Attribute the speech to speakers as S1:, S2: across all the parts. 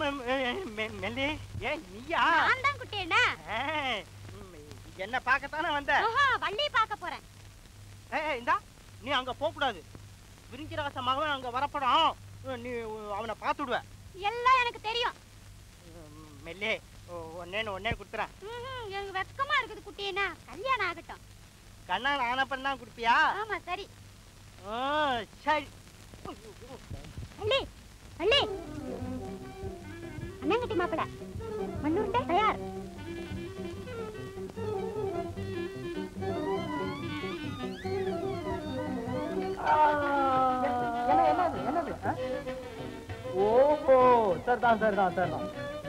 S1: மெல்லி ஏன் நீயா
S2: நான் தான் குட்டியண்ணா
S1: ஏய், ம், என்ன பார்க்கத்தானே வந்த
S2: ஓஹோ வள்ளி பார்க்க போறேன்
S1: ஏய் இந்தா நீ அங்க போக கூடாது விரிஞ்சிரகச மகன் அங்க வரப்படும் நீ அவனை பார்த்துடுவ
S2: எல்லாம் எனக்கு தெரியும்
S1: ம், மெல்லே ஒன்னேன்னு ஒன்னே கொடுத்துறேன்
S2: ம்ஹும், எனக்கு வெக்கமா இருக்குது குட்டியண்ணா கல்யாணம் ஆகட்டும்
S1: கண்ணா ஆனப்பன் தான் கொடுப்பியா
S2: ஆமா சரி
S1: ஆ, சரி
S2: வள்ளி வள்ளி அண்ணங்கிட்டி மாப்பிள மண்ணுருண்டை தயார்
S1: என்ன என்னது என்னது ஆ? ஓஹோ சரிதான் சரிதான் சரிதான்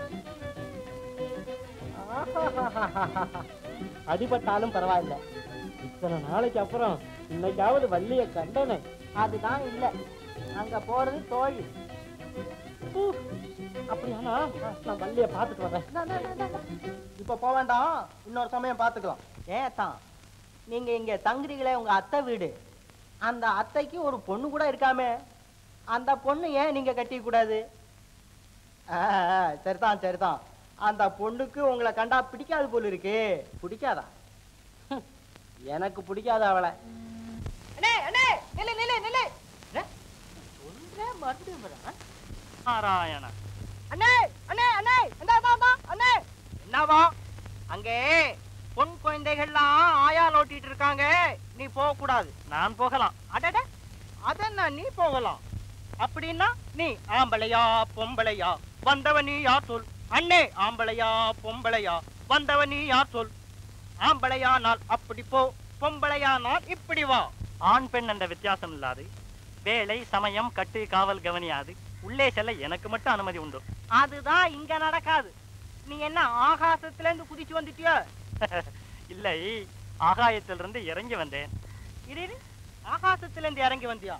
S1: அடிபட்டாலும் பரவாயில்ல இத்தனை நாளைக்கு அப்புறம் இன்னைக்காவது வள்ளிய கண்டனே அதுதான் இல்ல அங்க போறது தோழி ஊ, அப்படியானா நான் வள்ளிய பார்த்துட்டு வரேன் இப்ப போக வேண்டாம் இன்னொரு சமயம் பார்த்துக்கலாம் ஏன் தான் நீங்க இங்க தங்குறீங்களே உங்க அத்தை வீடு அந்த அத்தைக்கு ஒரு பொண்ணு கூட இருக்காமே அந்த பொண்ணு ஏன் நீங்க கட்டிக்க கூடாது ஆ, ஆ, சரிதான் சரிதான் அந்த பொண்ணுக்கு உங்களை கண்டா பிடிக்காது போல இருக்கு பிடிக்காதா ஹம், எனக்கு பிடிக்காத அவளை அண்ணே அண்ணே நில்லு நில்லு நில்லு அண்ணே, சொல்றேன் மறுபடியும் வரேன். நாராயண அண்ணே அண்ணே அண்ணே இந்தா, இந்தா, இந்தா, அண்ணே என்னவா அங்கே பொன் குழந்தைகள்லாம் ஆயால் ஓட்டிட்டு இருக்காங்க நீ போக கூடாது நான் போகலாம் அடட அதென்ன நீ போகலாம் அப்படின்னா நீ ஆம்பளையா பொம்பளையா வந்தவ நீ யார் சொல் அண்ணே ஆம்பளையா பொம்பளையா வந்தவ நீ யார் சொல் ஆம்பளையானால் அப்படி போ பொம்பளையானால் இப்படி வா
S3: ஆண் பெண் என்ற வித்தியாசம் இல்லாது வேலை சமயம் கட்டு காவல் கவனியாது உள்ளே செல்ல எனக்கு மட்டும் அனுமதி உண்டு
S1: அதுதான் இங்க நடக்காது நீ என்ன ஆகாசத்துல இருந்து குதிச்சு வந்துட்டியோ
S3: இல்லை ஆகாயத்திலிருந்து இறங்கி வந்தேன்
S1: இரு இரு. ஆகாசத்துல இருந்து இறங்கி வந்தியா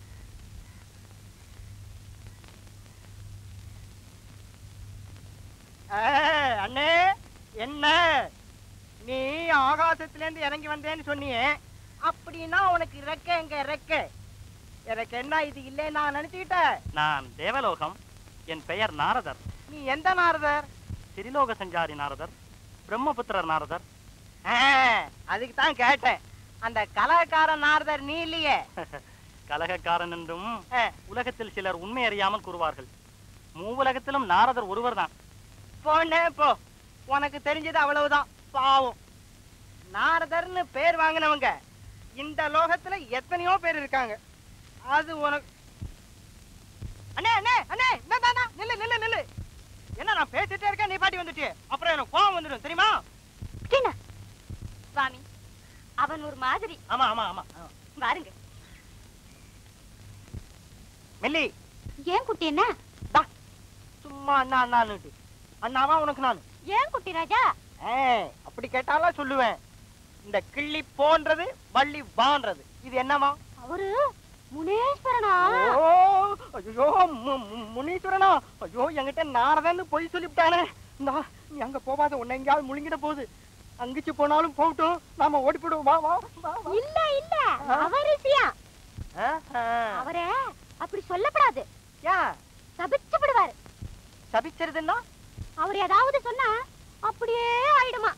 S1: ஆ, அண்ணே என்ன நீ ஆகாசத்துல இருந்து இறங்கி வந்தேன்னு சொன்னியே அப்படின்னா உனக்கு ரெக்க எங்க ரெக்க எனக்கு என்ன இது இல்லைன்னு நான் நினைச்சுக்கிட்டேன்
S3: நான் தேவலோகம் என் பெயர் நாரதர்
S1: நீ எந்த நாரதர்
S3: திரிலோக சஞ்சாரி நாரதர் பிரம்மபுத்திரர் நாரதர்
S1: ஆ, அதுக்கு தான் கேட்டேன் அந்த கலாக்கார நாரதர் நீ இல்லையே
S3: கலகக்காரன் என்றும்
S1: ஆ,
S3: உலகத்தில் சிலர் உண்மை அறியாமல் கூறுவார்கள் மூவுலகத்திலும் நாரதர் ஒருவர்தான்
S1: போனே போ உனக்கு தெரிஞ்சது அவ்வளவுதான் பாவம் நாரதர்னு பேர் வாங்கினவங்க இந்த லோகத்துல எத்தனையோ பேர் இருக்காங்க அது உனக்கு அண்ணே அண்ணே அண்ணே இந்தா, இந்தா, இந்தா, நில்லு நில்லு நில்லு என்ன நான் பேசிட்டே இருக்கேன் நீ பாட்டி வந்துட்டியே அப்புறம் எனக்கு கோவம் வந்துடும் தெரியுமா
S2: குட்டியண்ணா சுவாமி அவன் ஒரு மாதிரி
S1: ஆமா ஆமா ஆமா ஆமா.
S2: பாருங்க
S1: மெல்லி
S2: ஏன் குட்டியண்ணா
S1: டா, சும்மா அண்ணா அண்ணான்னுட்டு அண்ணாவா உனக்கு நான்
S2: ஏன் குட்டி ராஜா
S1: ஏய், அப்படி கேட்டாலும் சொல்லுவேன் இந்த கிள்ளி போன்றது வள்ளி வான்றது இது என்னமா
S2: அவரு முனேஸ்வரனா
S1: ஓ ஐயோ மு- மு- முனீஸ்வரனா ஐயோ என்கிட்ட நாரதன்னு பொய் சொல்லிவிட்டானே இந்தா, நீ அங்க போகாத உன்னை எங்கேயாவது முழுங்கிட போகுது அங்கிச்சு போனாலும் போகட்டும் நாம ஓடி போடுவோம் வா வா வா, வா.
S2: இல்ல இல்ல அவர் விஷயம்
S1: ஆஹா.
S2: அவரே அப்படி சொல்லப்படாது
S1: ஏன்
S2: சபிச்சு விடுவாரு
S1: சபிச்சதுன்னா
S2: அவர் ஏதாவது சொன்னா அப்படியே ஆயிடுமா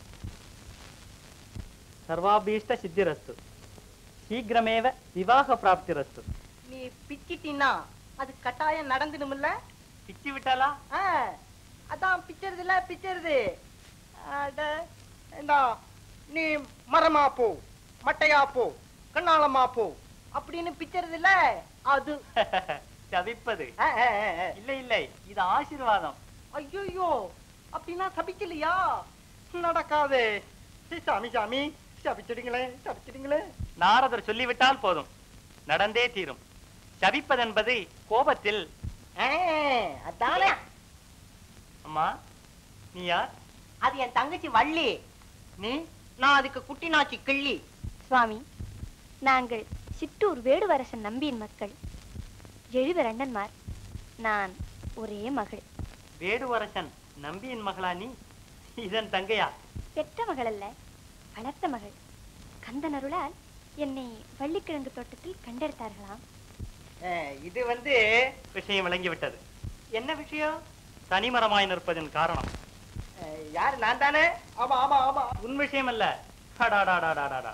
S3: சர்வாபீஷ்ட சித்திரஸ்து சீக்கிரமேவ விவாக பிராப்திரஸ்து
S1: நீ பிச்சிட்டின்னா அது கட்டாயம் நடந்துடும்ல
S3: பிச்சு விட்டாலா
S1: ஆ, அதான் பிச்சருது இல்ல பிச்சருது அட, இந்தா நீ மரமா போ மட்டையா போ கண்ணாளமா போ அப்படின்னு பிச்சருது இல்ல அது
S3: சபிப்பது
S1: ஆ, ஆ, ஆ, ஆ.
S3: இல்லை இல்லை இது ஆசீர்வாதம்
S1: ஐயோ அப்படின்னா சபிக்கலையா நடக்காதே சீ, சாமி சாமி சபிச்சிடுங்களே சபிச்சிடுங்களே
S3: நாரதர் சொல்லிவிட்டால் போதும் நடந்தே தீரும் சபிப்பதென்பது கோபத்தில்
S1: ஆ, அதானே
S3: அம்மா நீ யார்
S1: அது என் தங்கச்சி வள்ளி நீ நான் அதுக்கு குட்டி நாச்சி கிள்ளி
S2: சுவாமி நாங்கள் சிற்றூர் வேடுவரசன் நம்பியின் மக்கள் எழுவர் அண்ணன்மார் நான் ஒரே மகள்
S3: வேடுவரசன் நம்பியின் மகளா நீ இதன் தங்கையா
S2: பெற்ற மகள் அல்ல வளர்த்த மகள் கந்தன் அருளால் என்னை வள்ளிக்கிழங்கு தோட்டத்தில் கண்டெடுத்தார்களாம்
S1: ஆ, இது வந்து
S3: விஷயம் விளங்கிவிட்டது
S1: என்ன விஷயம்
S3: தனிமரமாய் நிற்பதன் காரணம்
S1: யாரு நான் தானே ஆமா ஆமா ஆமா
S3: உன் விஷயம் அல்ல அடாடாடாடாடாடா.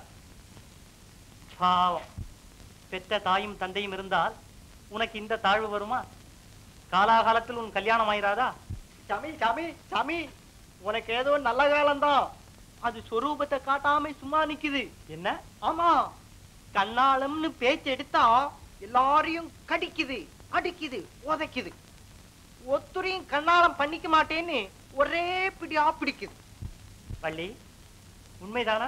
S3: பாவம் பெற்ற தாயும் தந்தையும் இருந்தால் உனக்கு இந்த தாழ்வு வருமா காலாகாலத்தில் உன் கல்யாணம் ஆயிராதா
S1: சாமி சாமி சாமி உனக்கு ஏதோ நல்ல காலம்தான் அது சொரூபத்தை காட்டாம சும்மா நிக்குது
S3: என்ன
S1: ஆமா கண்ணாலம்னு பேச்சு எடுத்தா எல்லாரையும் கடிக்குது அடிக்குது உதைக்குது ஒத்துரையும் கண்ணாலம் பண்ணிக்க மாட்டேன்னு ஒரே பிடியா பிடிக்குது
S3: வள்ளி உண்மைதானா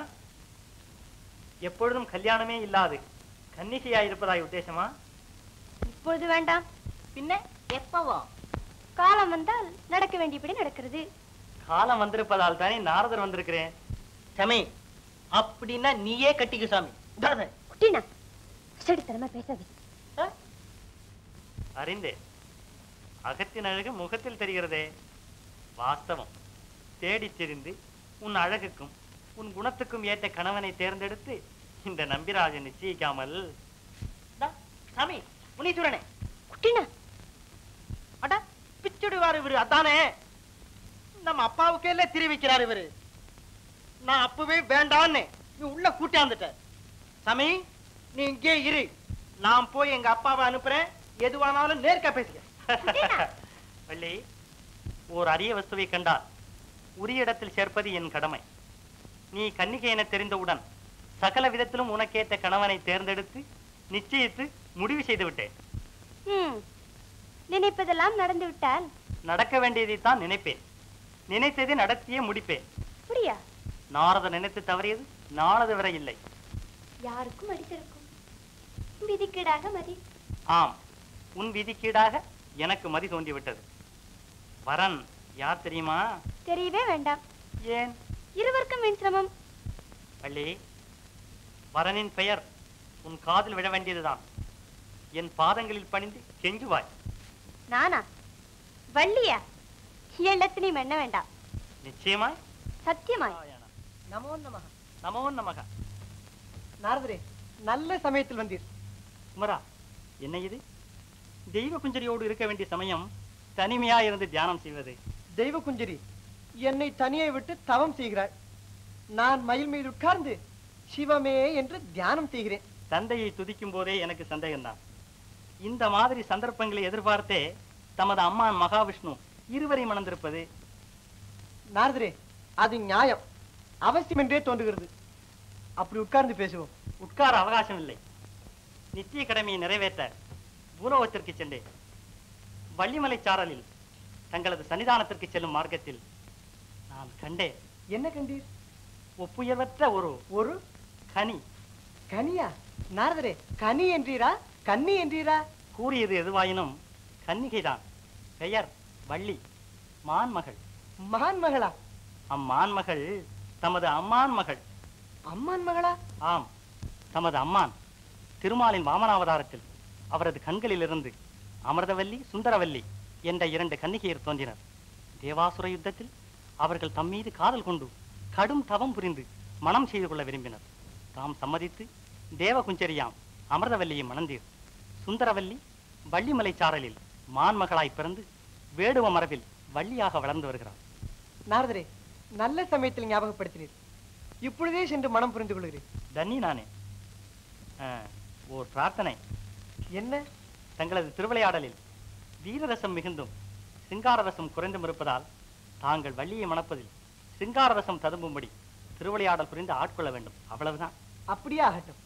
S3: எப்பொழுதும் கல்யாணமே இல்லாது கன்னிகையாய் இருப்பதாய் உத்தேசமா
S2: இப்பொழுது வேண்டாம்
S1: பின்ன எப்பவா
S2: காலம் வந்தால் நடக்க வேண்டியபடி நடக்கிறது
S3: காலம் வந்திருப்பதால் தானே நாரதர் வந்திருக்கிறேன்
S1: சாமி அப்படின்னா நீயே கட்டிக்க சாமி விடாத.
S2: குட்டினா அசடித்தனமா பேசாது
S1: ஆ?
S3: அறிந்தேன் அகத்தின் அழகு முகத்தில் தெரிகிறதே வாஸ்தவம் தேடித் தெரிந்து உன் அழகுக்கும் உன் குணத்துக்கும் ஏற்ற கணவனை தேர்ந்தெடுத்து இந்த நம்பிராஜன் நிச்சயிக்காமல்
S1: டா, சாமி முனீஸ்வரனே
S2: குட்டினா
S1: அட பிச்சுடுவார் இவரு அதானே நம்ம அப்பாவுக்கே இல்ல திரி வைக்கிறார் இவரு நான் அப்பவே வேண்டான்னு நீ உள்ள கூட்டாந்துட்ட சாமி நீ இங்கே இரு நான் போய் எங்க அப்பாவை அனுப்புறேன் எதுவானாலும் நேர்க்க பேசுகிறேன்
S3: வள்ளி ஓர் அரிய வஸ்துவை கண்டால் உரிய இடத்தில் சேர்ப்பது என் கடமை நீ கன்னிகை என தெரிந்தவுடன் சகல விதத்திலும் உனக்கேற்ற கணவனை தேர்ந்தெடுத்து நிச்சயித்து முடிவு செய்து விட்டேன்
S2: ம் நினைப்பதெல்லாம் நடந்து விட்டால்
S3: நடக்க வேண்டியதைத்தான் நினைப்பேன் நினைத்ததை நடத்தியே முடிப்பேன்
S2: புரியா
S3: நாரத நினைத்து தவறியது நாளது வரை இல்லை
S2: யாருக்கும் அடித்திருக்கும் விதிக்கீடாக மதி
S3: ஆம் உன் விதிக்கீடாக எனக்கு மதி தோன்றிவிட்டது வரன் யார் தெரியுமா
S2: தெரியவே வேண்டாம்
S3: ஏன்
S2: இருவருக்கும் வீண் சிரமம்
S3: வள்ளி வரனின் பெயர் உன் காதில் விழ வேண்டியதுதான் என் பாதங்களில் பணிந்து கெஞ்சுவாய்
S2: நானா வள்ளியா எல்லத்தினையும் எண்ண வேண்டாம்
S3: நிச்சயமாய்
S2: சத்தியமாய்
S1: நமோ நமக
S3: நமோ நமக
S1: நாரதரே நல்ல சமயத்தில் வந்தீர்
S3: குமரா என்ன இது தெய்வ குஞ்சரியோடு இருக்க வேண்டிய சமயம் தனிமையா இருந்து தியானம் செய்வது
S1: தெய்வ குஞ்சரி என்னை தனியே விட்டு தவம் செய்கிறாய் நான் மயில் மீது உட்கார்ந்து சிவமே என்று தியானம் செய்கிறேன்
S3: தந்தையை துதிக்கும் போதே எனக்கு சந்தேகம்தான் இந்த மாதிரி சந்தர்ப்பங்களை எதிர்பார்த்தே தமது அம்மான் மகாவிஷ்ணு இருவரை மணந்திருப்பது
S1: நாரதரே அது நியாயம் அவசியம் என்றே தோன்றுகிறது அப்படி உட்கார்ந்து பேசுவோம்
S3: உட்கார அவகாசம் இல்லை நித்திய கடமையை நிறைவேற்ற பூலோகத்திற்கு சென்றேன் வள்ளிமலை சாரலில் தங்களது சன்னிதானத்திற்கு செல்லும் மார்க்கத்தில் நான் கண்டேன்
S1: என்ன கண்டீர்
S3: ஒப்புயர்வற்ற ஒரு
S1: ஒரு
S3: கனி
S1: கனியா நாரதரே கனி என்றீரா கன்னி என்றீரா
S3: கூறியது எதுவாயினும் கன்னிகைதான் பெயர் வள்ளி மான்மகள்
S1: மகான் மகளா
S3: அம்மான்மகள் தமது அம்மான் மகள்
S1: அம்மான் மகளா
S3: ஆம் தமது அம்மான் திருமாலின் வாமனாவதாரத்தில் அவரது கண்களிலிருந்து அமிர்தவல்லி சுந்தரவல்லி என்ற இரண்டு கன்னிகையர் தோன்றினர் தேவாசுர யுத்தத்தில் அவர்கள் தம்மீது காதல் கொண்டு கடும் தவம் புரிந்து மனம் செய்து கொள்ள விரும்பினர் தாம் சம்மதித்து தேவகுஞ்சரியாம் அமிர்தவல்லியை மணந்தீர் சுந்தரவல்லி வள்ளிமலை சாரலில் மான்மகளாய் பிறந்து வேடுவ மரபில் வள்ளியாக வளர்ந்து வருகிறார்
S1: நாரதரே நல்ல சமயத்தில் ஞாபகப்படுத்தினீர் இப்பொழுதே சென்று மனம் புரிந்து கொள்கிறேன்
S3: தன்னி நானே ஆ, ஓர் பிரார்த்தனை
S1: என்ன
S3: தங்களது திருவிளையாடலில் வீரரசம் மிகுந்தும் சிங்காரரசம் குறைந்தும் இருப்பதால் தாங்கள் வள்ளியை மணப்பதில் சிங்காரரசம் ததும்பும்படி திருவிளையாடல் புரிந்து ஆட்கொள்ள வேண்டும் அவ்வளவுதான்
S1: அப்படியே ஆகட்டும்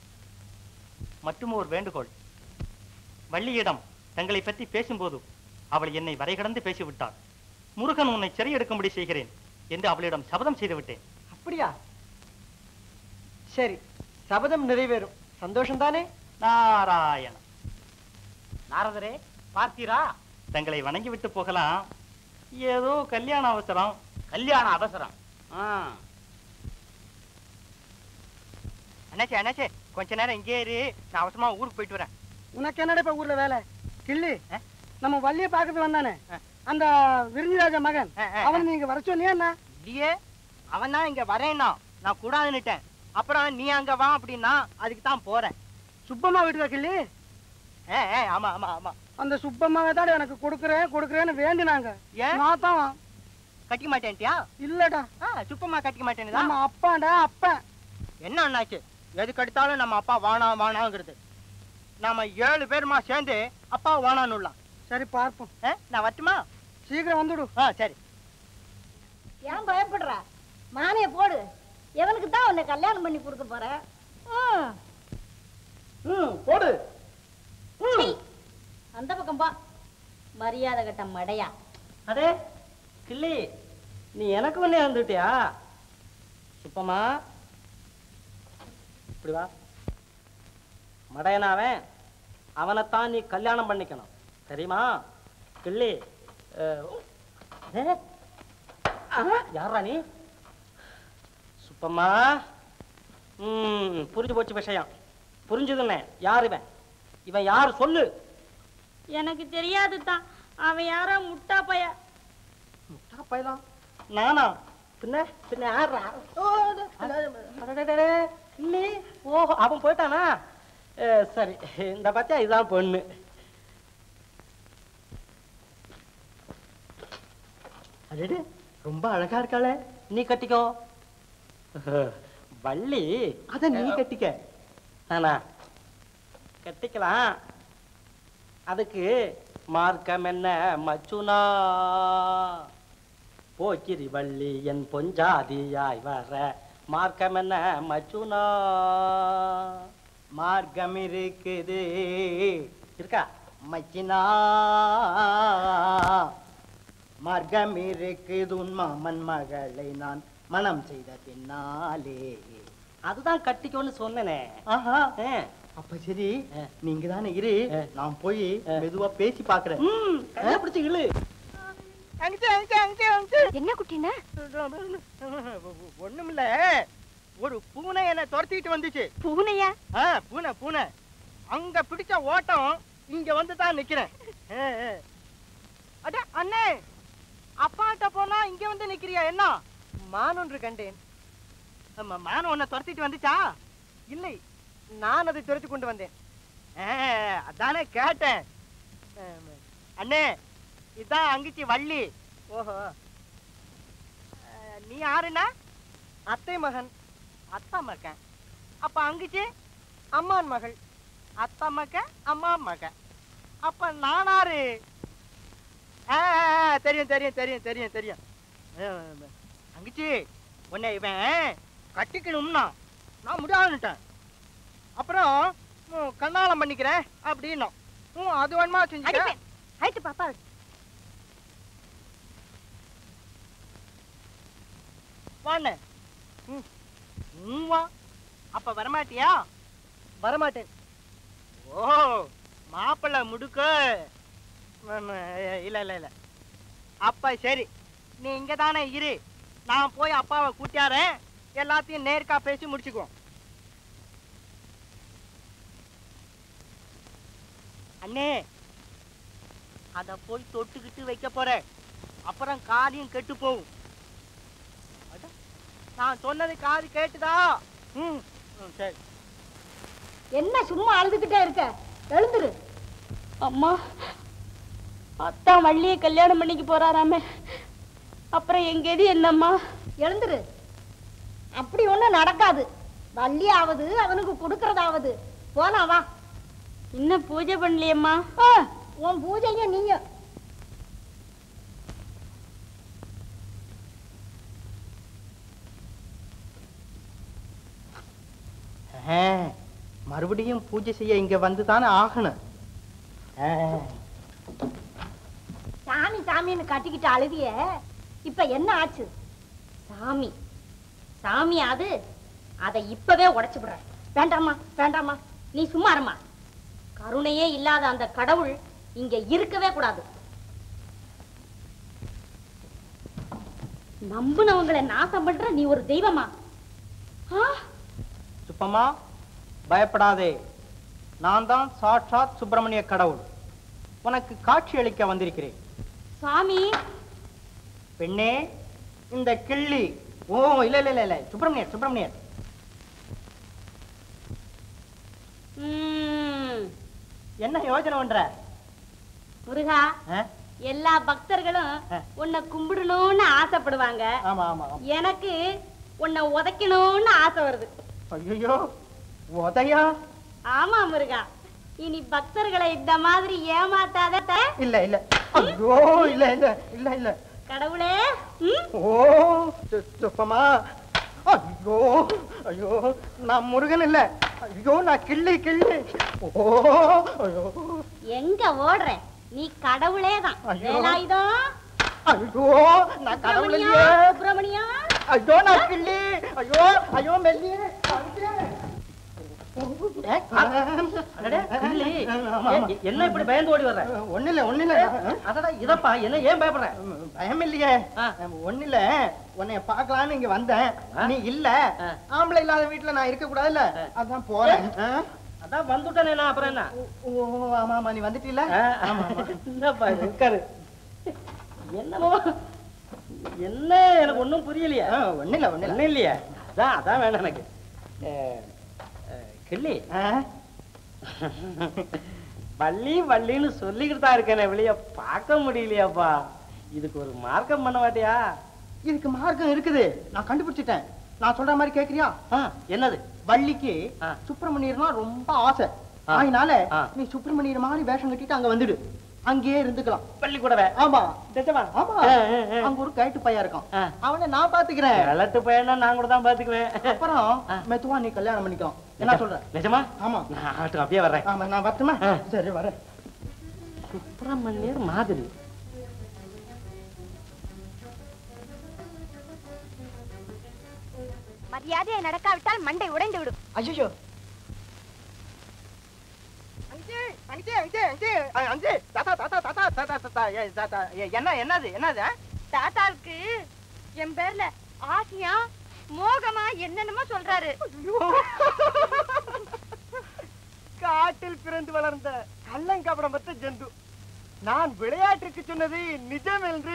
S3: மற்றும் ஒரு வேண்டுகோள் வள்ளியிடம் தங்களை பற்றி பேசும்போது அவள் என்னை வரைகடந்து பேசிவிட்டாள் முருகன் உன்னை சிறையெடுக்கும்படி செய்கிறேன் என்று அவளிடம் சபதம் செய்து விட்டேன்
S1: அப்படியா சரி சபதம் நிறைவேறும் சந்தோஷம்தானே
S3: நாராயண
S1: நாரதரே பார்த்தீரா
S3: தங்களை வணங்கிவிட்டு போகலாம் ஏதோ கல்யாண அவசரம்
S1: கல்யாண அவசரம்
S3: அண்ணாச்சே அண்ணாச்சே கொஞ்ச நேரம் இங்கே இரு நான் அவசரமா ஊருக்கு போயிட்டு வரேன்
S4: உனக்கு என்னடா இப்ப ஊர்ல வேலை கிள்ளி
S3: ஆ?
S4: நம்ம வள்ளிய பாக்குறது வந்தானே
S3: ஆ.
S4: அந்த விருந்திராஜ மகன்
S3: ஆ, ஆ,
S4: அவன் நீங்க வர சொன்னியா என்ன
S1: இல்லையே அவன் தான் இங்க வரேன்னா நான் கூடாதுன்னுட்டேன் அப்புறம் நீ அங்க வா அப்படின்னா அதுக்கு தான் போறேன்
S4: சுப்பம்மா வீட்டுக்கா கிள்ளி
S1: ஏ, ஏ, ஆமா ஆமா ஆமா
S4: அந்த சுப்பம்மாவை தான் எனக்கு கொடுக்குறேன் கொடுக்குறேன்னு வேண்டினாங்க
S1: ஏன்
S4: நான் தான்
S1: கட்டிக்க மாட்டேன்ட்டியா
S4: இல்லடா
S1: ஆ, சுத்தமா கட்டிக்க மாட்டேன்னுதா
S4: நம்ம அப்பாடா அப்பன்
S1: என்ன அண்ணாச்சு எதுக்கு எடுத்தாலும் நம்ம அப்பா வானா வானாங்கிறது நாம ஏழு பேருமா சேர்ந்து அப்பா வானான்னுலாம்
S4: சரி பார்ப்போம்
S1: ஆ, நான் வரட்டுமா
S4: சீக்கிரம் வந்துடு
S1: ஆ சரி
S5: ஏன் பயப்படுற மானைய போடு எவனுக்கு தான் உன்னை கல்யாணம் பண்ணி கொடுக்க போற ம்,
S1: ம் போடு
S5: சீ. அந்த பக்கம் பா மரியாதை கட்ட மடையா
S1: அடே கிள்ளி நீ எனக்கு ஒன்னே வந்துட்டியா சுப்பமா இப்படி வா மடையனாவன் அவனைத்தான் நீ கல்யாணம் பண்ணிக்கணும் தெரியுமா கிள்ளி அஹ், அடே, ஆஹா, யாரா நீ சுப்பம்மா ம் புரிஞ்சு போச்சு விஷயம் புரிஞ்சுதுன்னே யார் இவன் இவன் யார் சொல்லு
S5: எனக்கு தெரியாது தான் அவன் யாரோ முட்டா பைய
S1: முட்டா பயலாம் நானா பின்ன பின்ன யாரா ஓ, அடடடடே, இல்லை ஓ அவன் போயிட்டானா ஏ, சரி இந்த பத்தியா இதுதான் பொண்ணு அடடே ரொம்ப அழகா இருக்காளே நீ கட்டிக்கோ வள்ளி அத நீ கட்டிக்க நானா கட்டிக்கலாம் அதுக்கு மார்க்கம் என்ன மச்சுனா போக்கிரி வள்ளி என் பொஞ்சாதியாய் வர மார்க்கம் என்ன மச்சுனா மார்க்கம் இருக்குது இருக்கா மச்சினா மார்க்கம் இருக்குது உன் மாமன் மகளை நான் மனம் செய்த பின்னாலே அதுதான் கட்டிக்கோன்னு சொன்னனே ஆஹா அப்ப சரி நீங்க தானே இரு நான் போய் மெதுவா பேசி பாக்குறேன் பிடிச்சு இழு
S2: என்ன குட்டினா
S1: ஒண்ணுமில்ல ஒரு பூனை என்ன துரத்திட்டு வந்துச்சு
S2: பூனையா
S1: ஆ, பூனை பூனை அங்க பிடிச்ச ஓட்டம் இங்க வந்து தான் நிக்கிறேன் ஆ, ஆ. அட அண்ணே அப்பாட்ட போனா இங்க வந்து நிக்கிறியா என்ன மான் ஒன்று கண்டேன் ஆமா, மான் உன்னை துரத்திட்டு வந்துச்சா இல்லை நான் அதை துரத்தி கொண்டு வந்தேன் ஆ, அதானே கேட்டேன் ஆமா. அண்ணே இதான் அங்கிச்சி வள்ளி ஓஹோ ஆ, நீ யாருன்னா அத்தை மகன் அத்தா மகன் அப்ப அங்கிச்சு அம்மான் மகள் அத்தா மக அம்மா மக அப்ப நானாரு ஆ, ஆ, ஆ, தெரியும் தெரியும் தெரியும் தெரியும் தெரியும் ஆ, ஆ, அங்கிச்சி உன்னை இவன் கட்டிக்கணும்னா நான் முடியாதுன்னுட்டேன் அப்புறம் ம், கண்ணாலம் பண்ணிக்கிறேன் அப்படின்னும் ம், அது வேணுமா செஞ்சுக்க
S2: அடிப்பேன் ஆயிட்டு பாப்பா
S1: வாண்ணே ம் ம், வா அப்ப வரமாட்டியா வரமாட்டேன் ஓ மாப்பிள்ளை முடுக்கு ம், இல்ல இல்ல இல்ல அப்ப சரி நீ இங்க தானே இரு நான் போய் அப்பாவை கூட்டியாரேன் எல்லாத்தையும் நேர்க்கா பேசி முடிச்சுக்குவோம் அண்ணே அத போய் தொட்டுக்கிட்டு வைக்க போறேன் அப்புறம் காரியம் கெட்டு போகும் அட, நான் சொன்னது காது கேட்டுதா ம் ம், சரி
S5: என்ன சும்மா அழுதுகிட்டே இருக்க எழுந்துரு
S6: அம்மா அத்தா வள்ளியை கல்யாணம் பண்ணிக்க போறாராமே அப்புறம் எங்க எது என்னம்மா
S5: எழுந்துரு அப்படி ஒண்ணும் நடக்காது வள்ளியாவது அவனுக்கு கொடுக்கறதாவது போனா வா
S6: இன்னும் பூஜை பண்ணலையம்மா
S5: ஆ, உன் பூஜைங்க நீங்க
S1: ஆ, மறுபடியும் பூஜை செய்ய இங்க வந்து தானே ஆகணும் ஆ,
S5: சாமி சாமின்னு கட்டிக்கிட்டு அழுதிய இப்ப என்ன ஆச்சு சாமி சாமி அது அதை இப்பவே உடைச்சு விடுறேன் வேண்டாமா வேண்டாமா நீ சும்மா இருமா கருணையே இல்லாத அந்த கடவுள் இங்க இருக்கவே கூடாது நம்புனவங்களை நாசம் பண்ற நீ ஒரு தெய்வமா ஆ
S1: சுப்பம்மா பயப்படாதே நான் தான் சாட்சாத் சுப்பிரமணிய கடவுள் உனக்கு காட்சி அளிக்க வந்திருக்கிறேன்
S6: சாமி
S1: பெண்ணே இந்த கிள்ளி ஓ இல்ல இல்ல இல்ல இல்ல சுப்பிரமணியர் சுப்பிரமணியர்
S6: ம்,
S1: என்ன யோசனை பண்ற
S6: முருகா
S1: ஆ?
S6: எல்லா பக்தர்களும்
S1: ஆ.
S6: உன்னை கும்பிடணும்னு ஆசைப்படுவாங்க
S1: ஆமா ஆமா ஆமா
S6: எனக்கு உன்னை உதைக்கணும்னு ஆசை வருது
S1: ஐயோ உதயா
S6: ஆமா முருகா இனி பக்தர்களை இந்த மாதிரி ஏமாத்தாத த-
S1: இல்ல இல்ல ஐயோ இல்ல இல்ல இல்ல இல்ல
S6: கடவுளே ம்?
S1: ஓ சு- சுப்பமா ஐயோ ஐயோ நான் முருகன் இல்ல ஐயோ நான் கிள்ளி கிள்ளி ஓ ஐயோ
S6: எங்க ஓடுற நீ கடவுளே தான்
S1: ஐயோ.
S6: வேலாயுதம்
S1: ஐயோ நான் கடவுள்
S6: சுப்பிரமணியம்,
S1: இல்லையே
S6: சுப்பிரமணியம்
S1: ஐயோ நான் கிள்ளி ஐயோ ஐயோ மெல்லியே
S3: என்ன இப்படி பயந்து ஓடி வர்ற
S1: ஒண்ணு இல்ல ஒண்ணு இல்ல
S3: அதடா இதப்பா என்ன ஏன் பயப்படுற
S1: பயம் இல்லையே
S3: ஆ.
S1: ஒண்ணு இல்ல உன்னைய பார்க்கலான்னு இங்க வந்தேன்
S3: ஆ.
S1: நீ இல்ல
S3: ஆ.
S1: ஆம்பளை இல்லாத வீட்டுல நான் இருக்க கூடாதுல்ல
S3: ஆ.
S1: அதான் போறேன் ஆ?
S3: அதான் வந்துட்டேனே நான் அப்புறம் என்ன
S1: ஓ ஆமா ஆமா நீ வந்துட்டீல ஆமா ஆமா
S3: என்னப்பா இது உட்காரு என்னமோ என்ன எனக்கு ஒண்ணும் புரியலையே
S1: ஆ, ஒண்ணு இல்ல ஒண்ணு இல்ல
S3: ஒண்ணும் இல்லையே அதான் அதான் வேணும் எனக்கு அஹ், அஹ், கிள்ளி
S1: ஆ?
S3: வள்ளி வள்ளின்னு சொல்லிக்கிட்டு தான் இருக்கேனே வெளிய பார்க்க முடியலையாப்பா இதுக்கு ஒரு மார்க்கம் பண்ண மாட்டியா
S1: இதுக்கு மார்க்கம் இருக்குது நான் கண்டுபிடிச்சிட்டேன் நான் சொல்ற மாதிரி கேக்குறியா
S3: ஆ, என்னது
S1: வள்ளிக்கு
S3: ஆ.
S1: சுப்பிரமணியர்னா ரொம்ப ஆசை
S3: ஆ.
S1: அதனால
S3: ஆ.
S1: நீ சுப்பிரமணியர் மாதிரி வேஷம் கட்டிட்டு அங்க வந்துடு அங்கேயே இருந்துக்கலாம்
S3: பள்ளி கூடவே
S1: ஆமா
S3: நிஜமா?
S1: ஆமா
S3: ஆ, ஆ, ஆ.
S1: அங்க ஒரு கயிட்டு பையன் இருக்கான்
S3: ஆ.
S1: அவனை நான் பாத்துக்கிறேன்
S3: விளட்டு பையனா நான் கூட தான் பாத்துக்குவேன்
S1: அப்புறம்
S3: ஆ.
S1: மெதுவா நீ கல்யாணம் பண்ணிக்கலாம் என்ன சொல்ற
S3: நிஜமா
S1: ஆமா
S3: நான் ஆகட்டும், அப்படியே வர்றேன்
S1: ஆமா நான் வரட்டுமா
S3: ஆ.
S1: சரி வரேன்
S3: சுப்பிரமணியர் மாதிரி
S2: மரியாதையை நடக்காவிட்டால் மண்டை உடைந்து விடும்
S1: ஐயோ அஞ்சு அஞ்சு அஞ்சு அஞ்சு அஞ்சு தாத்தா தாத்தா தாத்தா தாத்தா தாத்தா ஏ, தாத்தா ஏ, என்ன என்னது என்னது ஆ?
S2: தாத்தாவுக்கு என் பேர்ல ஆசையா மோகமா என்னென்னமோ சொல்றாரு
S1: காட்டில் பிறந்து வளர்ந்த கள்ளங்கபடமற்ற ஜந்து நான் விளையாட்டுக்கு சொன்னது நிஜம் என்று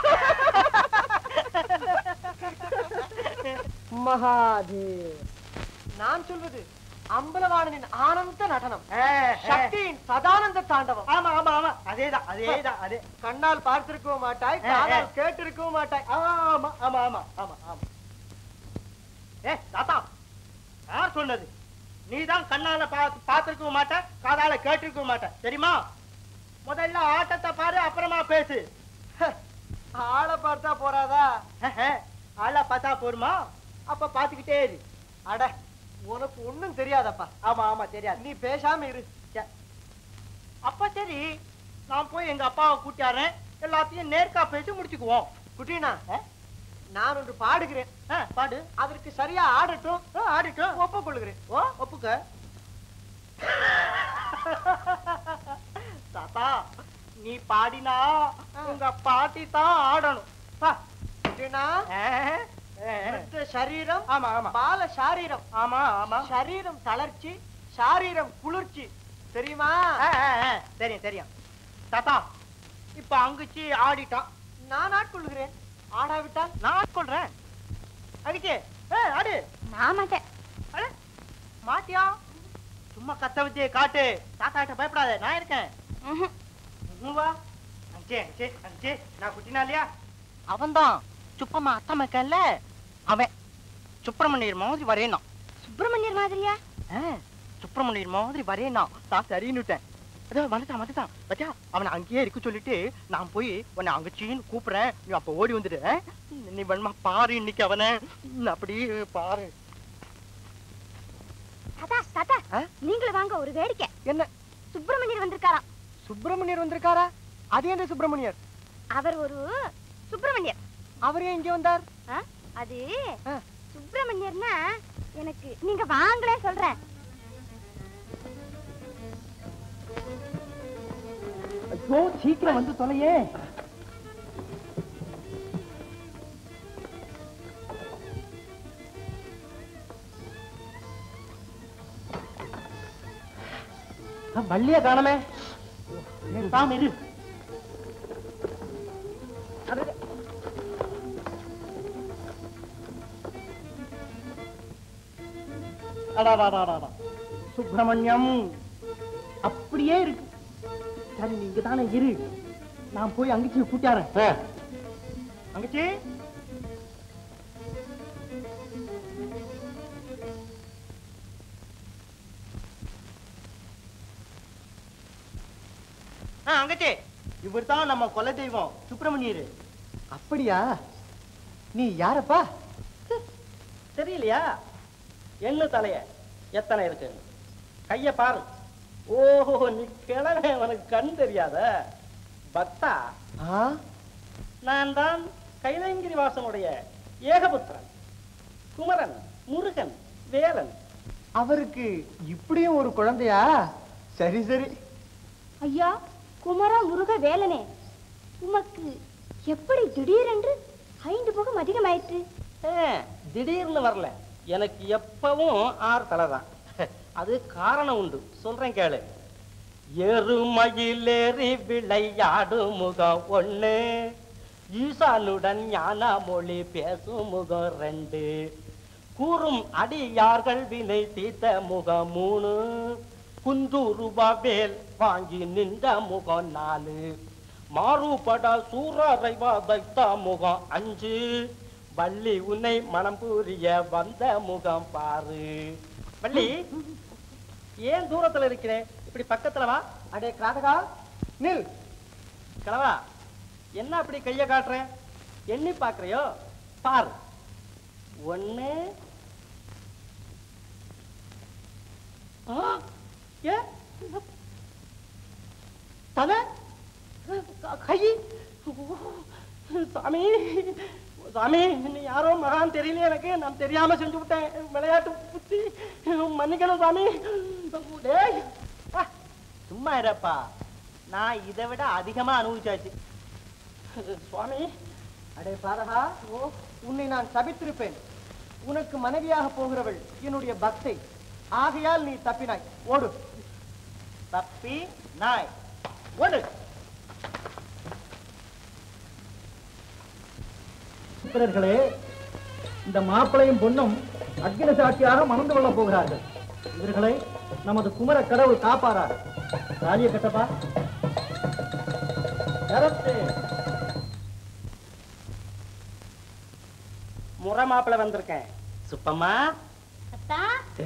S1: மகாதேவ் நான் சொல்வது அம்பலவாணனின் ஆனந்த நடனம் சக்தியின் சதானந்த தாண்டவம் ஆமா ஆமா ஆமா அதேதான் அதேதான் அதே கண்ணால் பார்த்திருக்கவும் மாட்டாய் காதால் கேட்டிருக்கவும் மாட்டாய் ஆமா ஆமா ஆமா ஆமா ஆமா ஏ தாத்தா யார் சொன்னது நீதான் கண்ணால பார்த்து பார்த்திருக்கவும் மாட்ட காதால கேட்டிருக்கவும் மாட்ட தெரியுமா முதல்ல ஆட்டத்தை பாரு அப்புறமா பேசு ஆளை பார்த்தா போறாதா ஆளை பார்த்தா போருமா அப்ப பாத்துக்கிட்டே இரு அட உனக்கு ஒண்ணும் தெரியாதப்பா ஆமா ஆமா தெரியாது நீ பேசாம இரு சே. அப்ப சரி நான் போய் எங்க அப்பாவை கூட்டியாரேன் எல்லாத்தையும் நேர்க்கா பேசி முடிச்சுக்குவோம் குட்டினா நான் ஒன்று பாடுகிறேன் ஆ, பாடு அதற்கு சரியா ஆடட்டும் ஆ, ஆடட்டும் ஒப்புக்கொள்கிறேன் ஓ ஒப்புக்க தாத்தா நீ பாடினா உங்க பாட்டி தான் ஆடணும் பா. ஆ, ஆ, ஆ. சரீரம் ஆமா ஆமா பால சாரீரம் ஆமா ஆமா சரீரம் தளர்ச்சி சாரீரம் குளிர்ச்சி தெரியுமா தெரியும் தெரியும் தாத்தா இப்ப அங்குச்சி ஆடிட்டான் நான் ஆட்கொள்கிறேன் ஆடாவிட்டால் நான் ஆட்கொள்றேன் அடிக்கே ஆடு
S2: நான் மாட்டேன்
S1: அட, மாட்டியா சும்மா கத்த வச்சே காட்டு தாத்தா கிட்ட பயப்படாத நான் இருக்கேன்
S2: ம்ஹும்.
S1: இங்க வா அஞ்சே அஞ்சே அஞ்சே நான் குட்டினா இல்லையா அவன்தான் சுப்பம்மா அத்தம்மா இருக்கல்ல அவன் சுப்பிரமணியர் மாதிரி வரையணும்
S2: சுப்பிரமணியர் மாதிரியா
S1: சுப்பிரமணியர் மாதிரி வரையணும் நான் சரின்னுட்டேன் அதோ வந்துட்டான் வந்துட்டான் பத்தியா அவனை அங்கேயே இருக்க சொல்லிட்டு நான் போய் உன்னை அங்கச்சின்னு கூப்பிடுறேன் நீ அப்ப ஓடி வந்துடு ஆ? நீ வேணுமா பாரு இன்னைக்கு அவனை ம், அப்படி பாரு
S2: தாத்தா தாத்தா
S1: ஆ?
S2: நீங்களும் வாங்க ஒரு வேடிக்கை
S1: என்ன
S2: சுப்பிரமணியர் வந்திருக்காராம்
S1: சுப்பிரமணியர் வந்திருக்காரா அது எந்த சுப்பிரமணியர்
S2: அவர் ஒரு சுப்பிரமணியர்
S1: அவர் ஏன் இங்க வந்தார்
S2: ஆ? அது
S1: ஆ.
S2: சுப்பிரமணியர்னா எனக்கு நீங்க வாங்களே சொல்றேன்
S1: ஐயோ சீக்கிரம் வந்து தொலையே வள்ளிய காணமே தாம் இரு அடடே. அடாடாடாடாடா. சுப்பிரமணியம் அப்படி அப்படியே இருக்கு சரி நீ இங்க தானே இரு நான் போய் அங்கச்சி கூட்டாரன் அங்கச்சி ஆ, அங்கச்சி இவர் தான் நம்ம கொலை தெய்வம் சுப்பிரமணியர் அப்படியா நீ யாரப்பா தெரியலையா என்ன தலைய எத்தனை இருக்கு கைய பாரு ஓஹோ நீ கிழமை உனக்கு கண் தெரியாத பக்தா நான் தான் கைலங்கிரி வாசனுடைய ஏகபுத்திரன் குமரன் முருகன் வேலன் அவருக்கு இப்படியும் ஒரு குழந்தையா சரி சரி
S5: ஐயா குமரா முருக வேலனே உமக்கு எப்படி திடீரென்று ஐந்து முகம் அதிகமாயிற்று
S1: ஏ, திடீர்னு வரல எனக்கு எப்பவும் ஆறு தலை தான் அது காரணம் உண்டு சொல்றேன் கேளு எருமயிலேறி விளையாடும் முகம் ஒண்ணு ஈசானுடன் ஞான மொழி பேசும் முகம் ரெண்டு கூறும் அடியார்கள் வினை தீர்த்த முகம் மூணு குந்தூருபா வேல் வாங்கி நின்ற முகம் நாலு மாறுபட சூரரை வதைத்த முகம் அஞ்சு வள்ளி உன்னை மனம் புரிய வந்த முகம் பாரு வள்ளி ஏன் தூரத்துல இருக்கிறேன் இப்படி பக்கத்துல வா அடே காதகா நில் கிழவா என்ன அப்படி கைய காட்டுறேன் எண்ணி பாக்குறியோ பாரு ஒண்ணு ஆ, ஏ தலை க- கை ஓ, சாமி சாமி நீ யாரோ மகான் தெரியல எனக்கு நான் தெரியாம செஞ்சு விட்டேன் விளையாட்டு புத்தி மன்னிக்கணும் சாமி டேய், வா, சும்மா இருப்பா நான் இதை விட அதிகமா அனுபவிச்சாச்சு சுவாமி அடே பாதகா ஓ உன்னை நான் சபித்திருப்பேன் உனக்கு மனைவியாக போகிறவள் என்னுடைய பக்தை ஆகையால் நீ தப்பினாய் ஓடு தப்பி நாய் ஓடு
S7: புத்திரர்களே இந்த மாப்பிளையும் பொண்ணும் அக்னி சாட்சியாக மணந்து கொள்ளப் போகிறார்கள் இவர்களை நமது குமர கடவுள் காப்பாரார் ராஜிய கட்டப்பா
S1: கரத்து முறை மாப்பிள வந்திருக்கேன் சுப்பம்மா
S5: அத்தா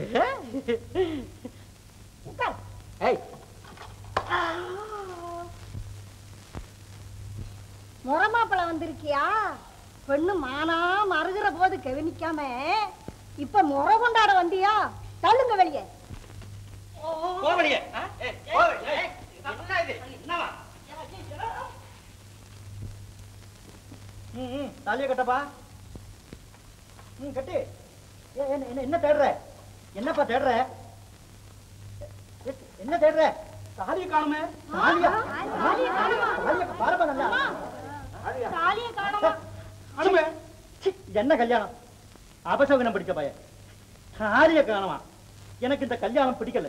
S5: உட்கார்
S1: ஏய்
S5: முறமாப்பிள வந்திருக்கியா பெண்ணு மானா மறுகிற போது கவனிக்காம இப்ப முறை கொண்டாட வந்தியா தள்ளுங்க வெளியே
S1: போவலியே என்ன இது என்னவா
S7: ம், ம், தாலியை கட்டப்பா ம் கட்டி ஏ, என்ன என்ன- என்ன தேடுற என்னப்பா தேடுற எ- என்ன தேடுற தாலியை காணுமே தாலியா
S5: தாலியை காணுமா?
S7: தாலியை பாருப்பா நல்லா
S5: தாலியை காணோமா
S7: அனுமே சி, இது என்ன கல்யாணம் அபசகுனம் பிடிச்ச பையன் தாலியை காணுமா எனக்கு இந்த கல்யாணம் பிடிக்கல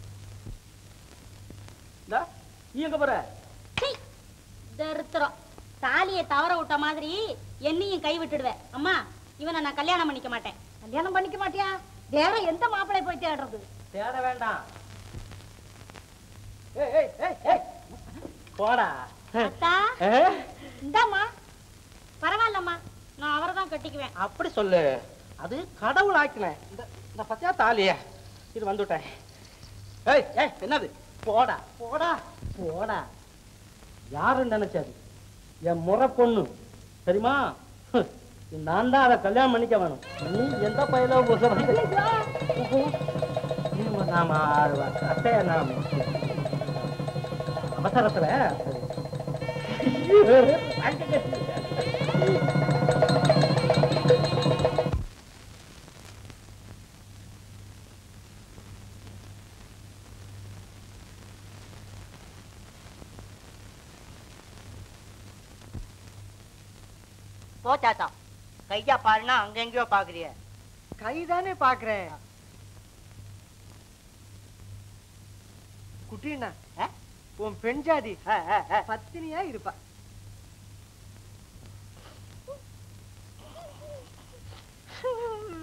S7: இந்தா, நீ எங்க போற
S5: சீ, தரித்திரம் தாலியை தவற விட்ட மாதிரி என்னையும் கை விட்டுடுவேன் அம்மா இவனை நான் கல்யாணம் பண்ணிக்க மாட்டேன் கல்யாணம் பண்ணிக்க மாட்டியா வேற எந்த மாப்பிளை போய் தேடுறது
S1: தேட வேண்டாம் ஏய் ஏய் ஏய் ஏய் போடா
S5: அத்தா
S1: ஏ?
S5: இந்தாம்மா பரவாயில்லம்மா நான் அவரை தான் கட்டிக்குவேன்
S1: அப்படி சொல்லு அது கடவுள் ஆக்கினேன் இந்த இந்த பத்தியா தாலிய இது வந்துட்டேன் ஏய் ஏய் என்னது போடா போடா போடா யாருன்னு நினைச்சது என் முறை பொண்ணு தெரியுமா ஹ், நான் தான் அதை கல்யாணம் பண்ணிக்க வேணும் நீ எந்த பயில நாம அத்தைய நாம அவசரத்துல அங்க கட்டி.
S8: போ தாத்தா கையா பாருன்னா அங்க எங்கேயோ பாக்குறிய
S4: கைதானே பாக்குறேன் குட்டினா
S8: ஆ?
S4: உன் பெண் ஜாதி
S8: ஆ, ஆ, ஆ.
S4: பத்தினியா இருப்பா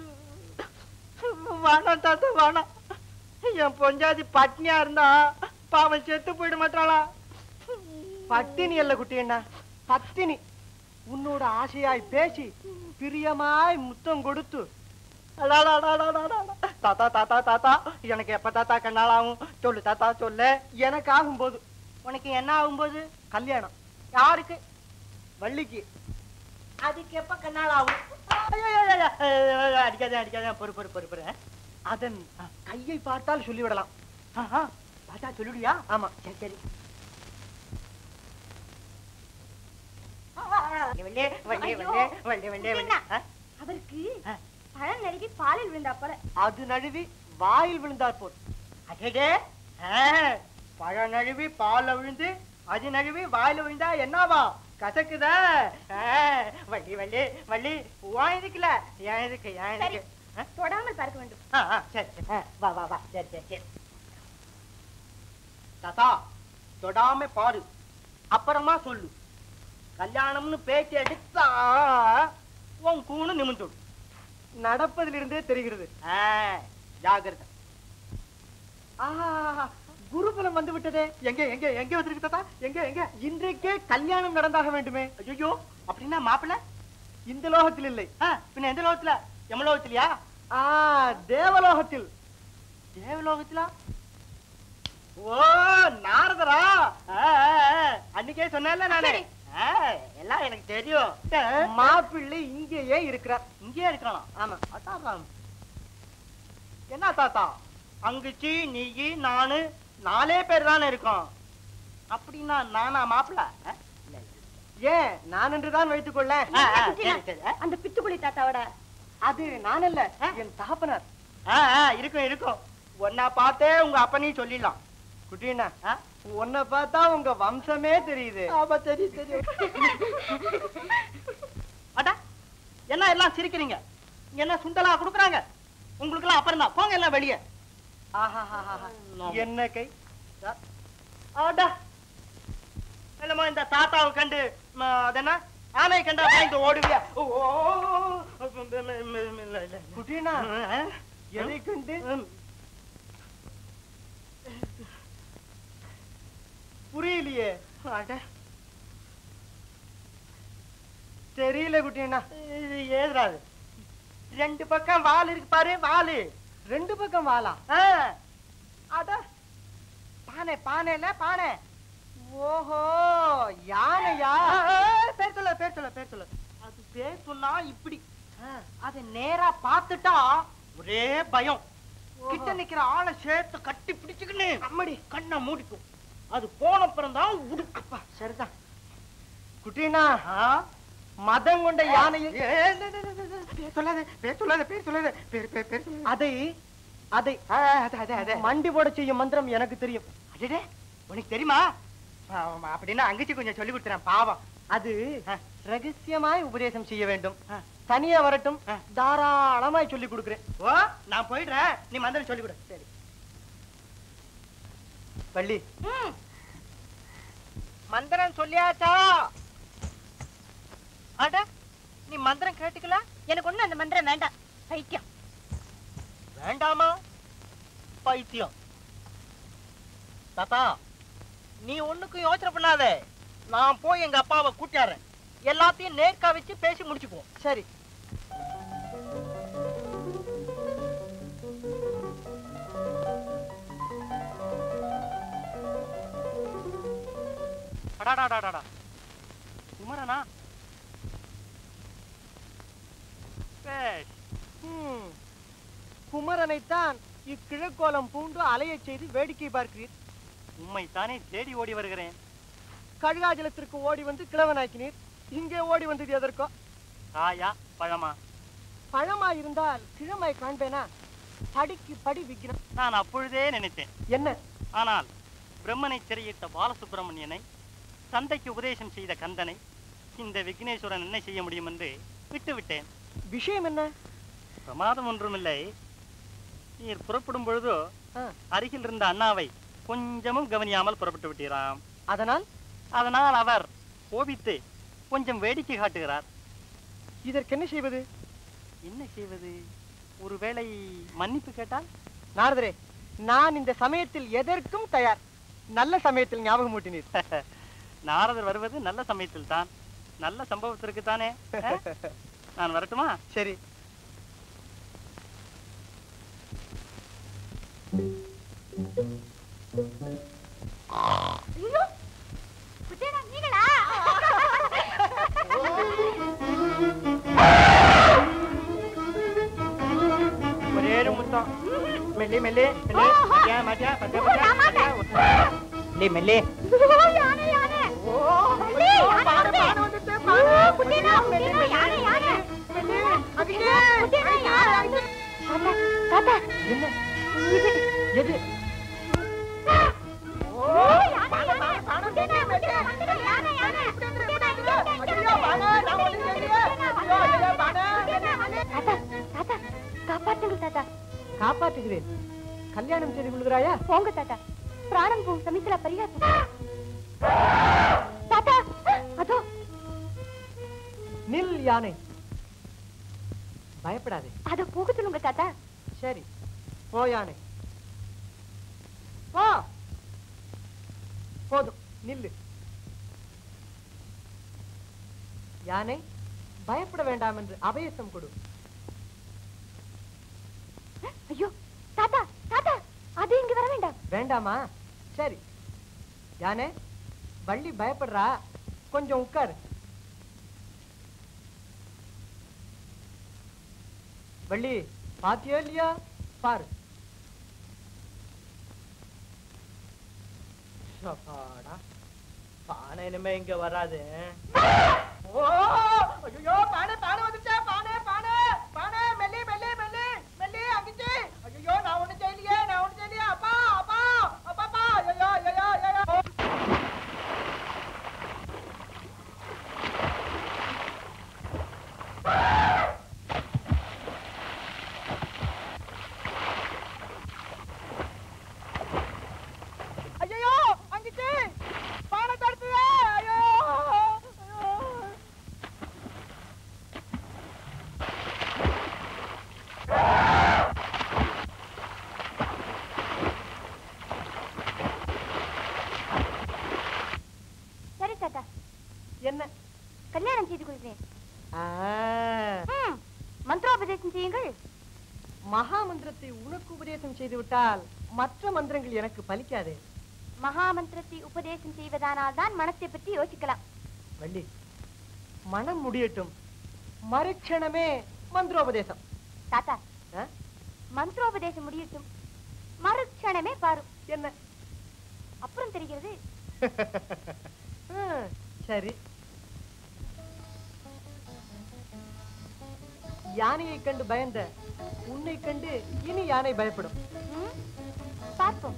S8: வேணாம் தாத்தா வேணாம் என் பொஞ்சாதி பட்னியா இருந்தா
S4: பாவம் செத்து போயிட மாட்டாளா பட்டினி அல்ல குட்டியண்ணா பத்தினி உன்னோட ஆசையாய் பேசி பிரியமாய் முத்தம் கொடுத்து அடாடாடாடாடாடா. தாத்தா தாத்தா தாத்தா எனக்கு எப்ப தாத்தா கண்ணாலாகும் சொல்லு தாத்தா சொல்லு எனக்கு ஆகும்போது
S8: உனக்கு என்ன ஆகும்போது
S4: கல்யாணம்
S8: யாருக்கு
S4: வள்ளிக்கு
S8: அதுக்கு எப்ப கண்ணால் ஆகும் அடிக்காத அடிக்காத பொறு பொறு பொறு பொறு
S4: அதன் கையை பார்த்தால் சொல்லிவிடலாம்
S8: ஆஹா, தாத்தா சொல்லுடியா
S4: ஆமா
S8: சரி சரி வள்ளி, வள்ளி, வள்ளி, வள்ளி, வள்ளி, வள்ளி, வள்ளி. ஆ?
S2: அவருக்கு
S8: ஆ.
S2: பழம் நழுவி பாலில் விழுந்தா போல
S4: அது நழுவி வாயில் விழுந்தார் போல்
S8: அடடே, ஆ, பழம் நழுவி பால்ல விழுந்து அது நழுவி வாயில விழுந்தா என்னவா கசக்குதா ஆ, வள்ளி வள்ளி வள்ளி உன் இதுக்குல ஏன் இதுக்கு ஏன்
S2: சரி
S8: இதுக்கு ஆ?
S2: தொடாமல் பார்க்க வேண்டும்
S8: ஆ, ஆ, சரி சரி. ஆ, வா வா வா சரி சரி சரி தாத்தா தொடாம பாரு அப்புறமா சொல்லு கல்யாணம்னு பேச்சு எடுத்தா உன் கூணு நிமிந்துடும்
S4: நடப்பதிலிருந்தே தெரிகிறது
S8: ஆ, ஜாகிரதை
S4: ஆஹா குருகுலம் வந்து விட்டதே எங்க எங்க எங்க வந்திருக்கு தாத்தா எங்க எங்க இன்றைக்கே கல்யாணம் நடந்தாக வேண்டுமே
S8: ஐயோ அப்படின்னா மாப்பிள்ள
S4: இந்த லோகத்தில் இல்லை
S8: ஆ, பின்ன எந்த லோகத்துல எமலோகத்திலயா
S4: ஆ தேவலோகத்தில்
S8: தேவலோகத்திலா ஓ நாரதரா ஆ, ஆ, ஆ, அன்னைக்கே சொன்னேன்ல நானு ஆ, எல்லாம் எனக்கு தெரியும்
S4: மாப்பிள்ளை இங்கேயே இருக்கிறார்
S8: இங்கேயே இருக்கலாம்
S4: ஆமா
S8: அதான் என்ன தாத்தா அங்குச்சி நீயி நானு நாலே பேர் தானே இருக்கோம் அப்படின்னா நானா மாப்பிள்ள ஆ? இல்ல, இல்ல.
S4: ஏன் நான் என்றுதான் வைத்துக் கொள்ள
S8: ஆ, ஆ, சரி, சரி. ஆ,
S2: அந்த பித்துக்குளி தாத்தாவோட
S4: அது நான் அல்ல என் தகப்பனார்
S8: ஆ, ஆ, இருக்கும் இருக்கும் ஒன்னா பார்த்தே உங்க அப்பனையும் சொல்லிடலாம்
S4: குட்டியண்ணா
S8: ஆ?
S4: உன்னை பார்த்தா உங்க வம்சமே தெரியுது
S8: ஆமா தெரியும் தெரியும் அடா என்ன எல்லாம் சிரிக்கிறீங்க இங்க என்ன சுண்டலா குடுக்குறாங்க உங்களுக்கு எல்லாம் அப்புறம் தான் போங்க எல்லாம் வெளியே
S4: ஆஹாஹாஹா. என்ன கை
S8: அடா என்னமோ இந்த தாத்தாவை கண்டு ம, அது என்ன ஆனை கண்டா பயந்து ஓடுவியா ஓ, ஓ, ஓ, இல்ல, இல்ல, இல்ல.
S4: குட்டியண்ணா
S8: ஆ?
S4: எதை கண்டு
S8: ம்.
S4: புரியலையே
S8: அட,
S4: தெரியல குட்டியண்ணா
S8: இது ஏதுடா இது? ரெண்டு பக்கம் வால் இருக்கு பாரு வாலு
S4: ரெண்டு பக்கம் வாலா
S8: ஆ. அட பானை பானைல பானை
S4: ஓஹோ யானையா
S8: ஆ, ஆ, பேர் சொல்ல பேர் சொல்ல பேர் சொல்ல அது பேர் சொன்னா இப்படி அது நேரா பார்த்துட்டா ஒரே பயம் கிட்ட நிக்கிற ஆளை சேர்த்து கட்டி பிடிச்சுக்கின்னு அம்மடி கண்ணை மூடிக்கும் அது போன அப்புறம் தான் உடுக்கப்பா
S4: சரிதான் குட்டியண்ணா மதம் கொண்ட யானையை
S8: பேர் சொல்லாத பேர் சொல்லாத பேர் சொல்லாத பேர் பேர் பேர் சொல்லாத
S4: அதை அதை
S8: ஆ, அது அது அது
S4: மண்டி போட செய்யும் மந்திரம் எனக்கு தெரியும்
S8: அடடே உனக்கு தெரியுமா ஆமா, அப்படின்னா அங்கச்சி கொஞ்சம் சொல்லி கொடுத்துறேன் பாவம்
S4: அது
S8: ஆ.
S4: ரகசியமாய் உபதேசம் செய்ய வேண்டும்
S8: ஆ.
S4: தனியா வரட்டும்
S8: ஆ.
S4: தாராளமாய் சொல்லி கொடுக்கிறேன்
S8: ஓ நான் போயிடுறேன் நீ மந்திரம் சொல்லி கொடு சரி
S4: வள்ளி
S8: மந்திரம் சொல்லியாச்சா அட நீ மந்திரம் கேட்டுக்கல
S2: எனக்கு ஒண்ணு அந்த மந்திரம் வேண்டாம் பைத்தியம்
S8: வேண்டாமா பைத்தியம் தாத்தா நீ ஒண்ணுக்கும் யோசனை பண்ணாத நான் போய் எங்க அப்பாவை கூட்டியாடுறேன் எல்லாத்தையும் நேர்க்கா வச்சு பேசி முடிச்சுக்குவோம்
S4: சரி
S3: அடாடாடாடாடா குமரனா பேஷ்.
S4: ம். குமரனைத்தான் இக்கிழக்கோலம் பூண்டு அலையச் செய்து வேடிக்கை பார்க்கிறீர்
S3: உம்மைத்தானே தேடி ஓடி வருகிறேன்
S4: கழுகாஜலத்திற்கு ஓடி வந்து கிழவனாக்கினீர் இங்கே ஓடி வந்தது எதற்கோ
S3: காயா பழமா
S4: பழமாய் இருந்தால் கிழமை காண்பேனா படிக்கு படி விக்ரம்
S3: நான் அப்பொழுதே நினைத்தேன்
S4: என்ன
S3: ஆனால் பிரம்மனை சிறையிட்ட பாலசுப்பிரமணியனை தந்தைக்கு உபதேசம் செய்த கந்தனை இந்த விக்னேஸ்வரன் என்ன செய்ய முடியும் என்று விட்டுவிட்டேன்
S4: விஷயம் என்ன
S3: பிரமாதம் ஒன்றுமில்லை நீர் புறப்படும் பொழுதோ
S4: ஆ.
S3: அருகில் இருந்த அண்ணாவை கொஞ்சமும் கவனியாமல் புறப்பட்டு விட்டீராம்
S4: அதனால்
S3: அதனால் அவர் கோபித்து கொஞ்சம் வேடிக்கை காட்டுகிறார்
S4: இதற்கு என்ன செய்வது
S3: என்ன செய்வது ஒருவேளை மன்னிப்பு கேட்டால்
S4: நாரதரே நான் இந்த சமயத்தில் எதற்கும் தயார் நல்ல சமயத்தில் ஞாபகம் ஊட்டினீர்
S3: நாரதர் வருவது நல்ல சமயத்தில் தான் நல்ல சம்பவத்திற்கு தானே நான் வரட்டுமா
S4: சரி
S2: ஐயோ குட்டேனா நீங்களா
S4: ஒரே ஒரு முத்தம் மெல்லி மெல்லி மெல்லி மத்தியா மத்தியா பத்தியா பத்தியா மெல்லி மெல்லி
S2: ஐயோ, யானை யானை வள்ளி, யானை வருது. ஐயோ, குட்டேனா, குட்டேனா, யானை யானை குட்டேனா, யானை தாத்தா, தாத்தா
S4: என்ன
S2: இது
S4: எது
S2: காப்பாற்றுங்கள் தாத்தா
S4: காப்பாற்றுகிறேன் கல்யாணம் செய்து கொள்கிறாயா
S2: போங்க தாத்தா பிராணம் போகும் சமயத்துல பரிகாசம் தாத்தா அதோ
S4: நில் யானை பயப்படாதே
S2: அதோ போக சொல்லுங்க தாத்தா
S4: சரி போ யானை போ போதும் நில்லு யானை பயப்பட வேண்டாம் என்று அபயசம் கொடு
S2: ஐயோ தாத்தா தாத்தா அது இங்க வர வேண்டாம்
S4: வேண்டாமா சரி யானை வள்ளி பயப்படுறா கொஞ்சம் உட்காரு வள்ளி பாத்தியோ இல்லையா பாரு அப்பாடா பானை இனிமே இங்க வராது ஓ ஐயோ பானை பானை வந்துச்சா பானை பானை பானை மெல்லி மெல்லி மெல்லி மெல்லி அங்கிச்சு ஐயோ நான் ஒண்ணு செய்யலையே நான் ஒண்ணு செய்யலையே அப்பா அப்பா அப்பாப்பா ஐயோ ஐயோ ஐயோ ஐயோ அங்கிச்சு பானை தடுத்துதே ஐயோ ஐயோ
S2: சரி தாத்தா
S4: என்ன
S2: கல்யாணம் செய்து கொள்கிறேன்
S4: ஆ,
S2: ம், மந்திரோபதேசம் செய்யுங்கள்
S4: மகா மந்திரத்தை உனக்கு உபதேசம் செய்து விட்டால் மற்ற மந்திரங்கள் எனக்கு பலிக்காதே
S2: மகா மந்திரத்தை உபதேசம் செய்வதானால் தான் மனத்தை பற்றி யோசிக்கலாம்
S4: வள்ளி மனம் முடியட்டும் மறுக்ஷணமே மந்திரோபதேசம்
S2: தாத்தா
S4: ஆ?
S2: மந்திரோபதேசம் முடியட்டும் மறுக்ஷணமே பாரு
S4: என்ன
S2: அப்புறம் தெரிகிறது
S4: ஆ, சரி யானையை கண்டு பயந்த உன்னை கண்டு இனி யானை பயப்படும்
S2: ம், பார்ப்போம்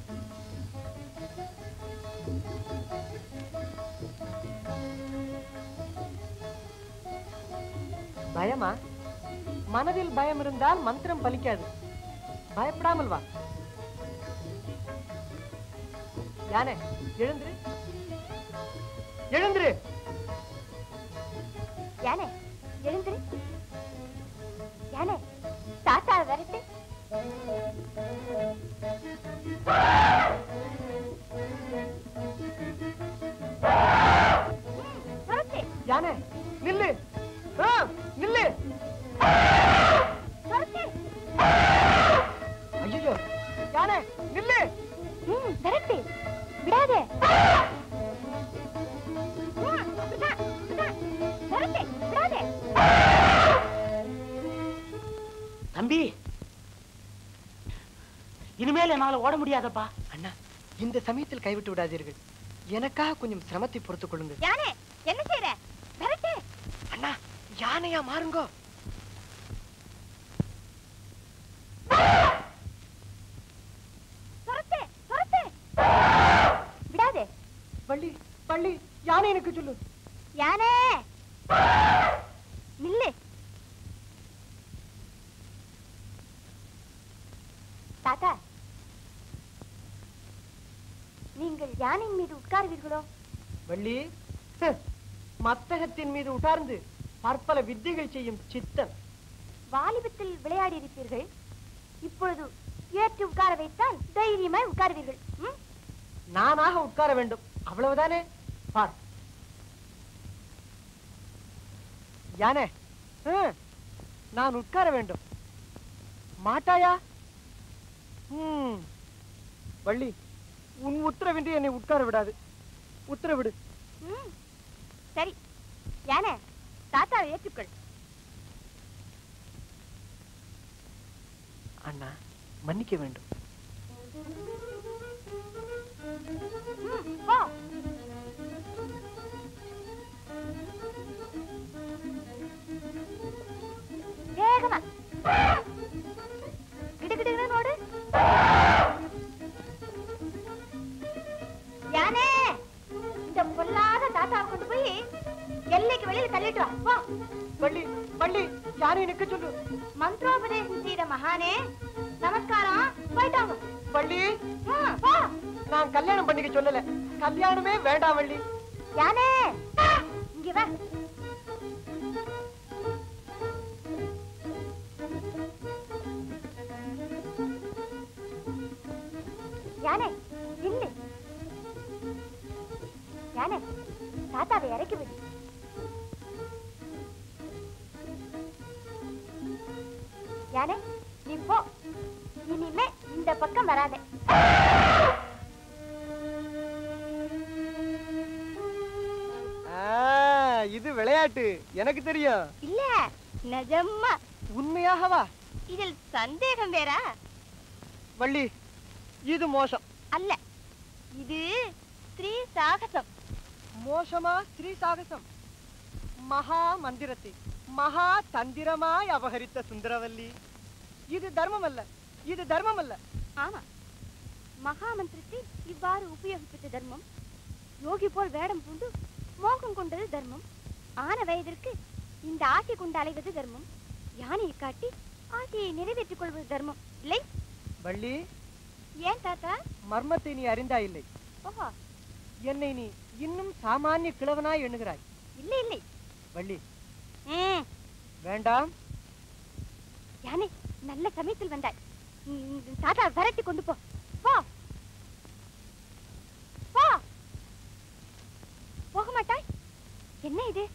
S4: பயமா மனதில் பயம் இருந்தால் மந்திரம் பலிக்காது பயப்படாமல் வா யானை எழுந்துரு எழுந்துரு
S2: யானை எழுந்துரு யானை தாத்தா விரட்டு விரட்டு
S4: யானை நில்லு ஆ, நில்லு
S2: விரட்டு
S4: ஐயோ யானை நில்லு
S2: ம், விரட்டு விடாதே ம், அப்படிதான், அப்படிதான். விரட்டு விடாதே
S1: தம்பி இனிமேல் என்னால ஓட முடியாதப்பா
S4: அண்ணா இந்த சமயத்தில் கைவிட்டு விடாதீர்கள் எனக்காக கொஞ்சம் சிரமத்தை பொறுத்துக் கொள்ளுங்கள்
S2: யானை என்ன செய்யற விரட்டு
S4: அண்ணா யானையா மாறுங்கோ
S2: துரத்து துரத்து விடாதே
S4: வள்ளி வள்ளி யானை எனக்கு சொல்லு
S2: யானே நில்லு தாத்தா நீங்கள் யானையின் மீது உட்காருவீர்களோ
S4: வள்ளி ஹ், மத்தகத்தின் மீது உட்கார்ந்து பற்பல வித்தைகள் செய்யும் சித்தன்
S2: வாலிபத்தில் விளையாடி இருப்பீர்கள் இப்பொழுது ஏற்று உட்கார வைத்தால் தைரியமாய் உட்காருவீர்கள் ம்?
S4: நானாக உட்கார வேண்டும் அவ்வளவுதானே பார் யானே ஹம், நான் உட்கார வேண்டும் மாட்டாயா ம், வள்ளி உன் உத்தரவின்றி என்னை உட்கார விடாது உத்தரவிடு
S2: ம், சரி யானை தாத்தாவை ஏற்றுக்கொள்
S4: அண்ணா மன்னிக்க வேண்டும்
S2: ம், போ வேகமா கிடுகிடுன்னு ஓடு யானே இந்த பொல்லாத தாத்தாவை கொண்டு போய் எல்லைக்கு வெளியில தள்ளிட்டு வா போ
S4: வள்ளி வள்ளி யாரையும் நிக்க சொல்லு
S2: மந்திரோபதேசம் செய்த மகானே நமஸ்காரம் போயிட்டாங்க
S4: வள்ளி
S2: ம், போ
S4: நான் கல்யாணம் பண்ணிக்க சொல்லல கல்யாணமே வேண்டாம் வள்ளி
S2: யானே இங்க வா யானை நில்லு யானை தாத்தாவை இறக்கி விடு யானை நீ போ இனிமே இந்த பக்கம் வராதே
S4: ஆ, இது விளையாட்டு எனக்கு தெரியும்
S2: இல்ல நிஜமா
S4: உண்மையாகவா
S2: இதில் சந்தேகம் வேறா
S4: வள்ளி இது மோசம்
S2: அல்ல இது ஸ்ரீ சாகசம்
S4: மோசமா ஸ்ரீ சாகசம் மகா மந்திரத்தை மகா தந்திரமாய் அபகரித்த சுந்தரவல்லி இது தர்மம் அல்ல இது தர்மம் அல்ல
S2: ஆமா மகாமந்திரத்தை இவ்வாறு உபயோகிப்பது தர்மம் யோகி போல் வேடம் பூண்டு மோகம் கொண்டது தர்மம் ஆன வயதிற்கு இந்த ஆசை கொண்டு அலைவது தர்மம் யானையை காட்டி ஆசையை நிறைவேற்றிக் கொள்வது தர்மம் இல்லை
S4: வள்ளி
S2: ஏன் தாத்தா
S4: மர்மத்தை நீ அறிந்தாய் இல்லை
S2: ஓஹோ
S4: என்னை நீ இன்னும் சாமானிய கிழவனாய் எண்ணுகிறாய்
S2: இல்லை இல்லை
S4: வள்ளி
S2: ம்,
S4: வேண்டாம்
S2: யானை நல்ல சமயத்தில் வந்தாய் ம், தாத்தா விரட்டி கொண்டு போ போ போ போக மாட்டாய் என்ன இது